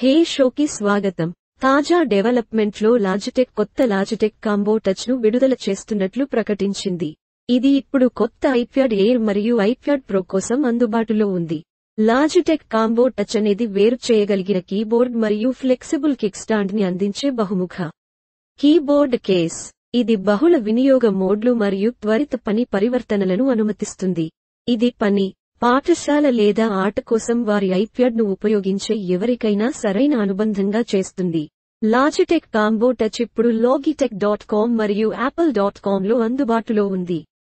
హే షోకి స్వాగతం తాజా డెవలప్మెంట్లో లాజిటెక్ కొత్త లాజిటెక్ కాంబో టచ్ ను విడుదల చేస్తున్నట్లు ప్రకటించింది ఇది ఇప్పుడు కొత్త ఐప్యాడ్ ఎయిర్ మరియు ఐప్యాడ్ ప్రో కోసం అందుబాటులో ఉంది లాజిటెక్ కాంబో టచ్ అనేది వేరు చేయగలిగిన కీబోర్డ్ మరియు ఫ్లెక్సిబుల్ కిక్ స్టాండ్ ని అందించే బహుముఖ కీబోర్డ్ కేస్ ఇది బహుళ వినియోగ మోడ్లు మరియు త్వరిత పని పరివర్తనలను అనుమతిస్తుంది ఇది పని పాఠశాల లేదా ఆట కోసం వారి ఐప్యాడ్ ను ఉపయోగించే ఎవరికైనా సరైన అనుబంధంగా చేస్తుంది లాజిటెక్ కాంబో టచ్ ఇప్పుడు లాగిటెక్ డాట్ కామ్ మరియు యాపిల్ డాట్ కామ్ లో అందుబాటులో ఉంది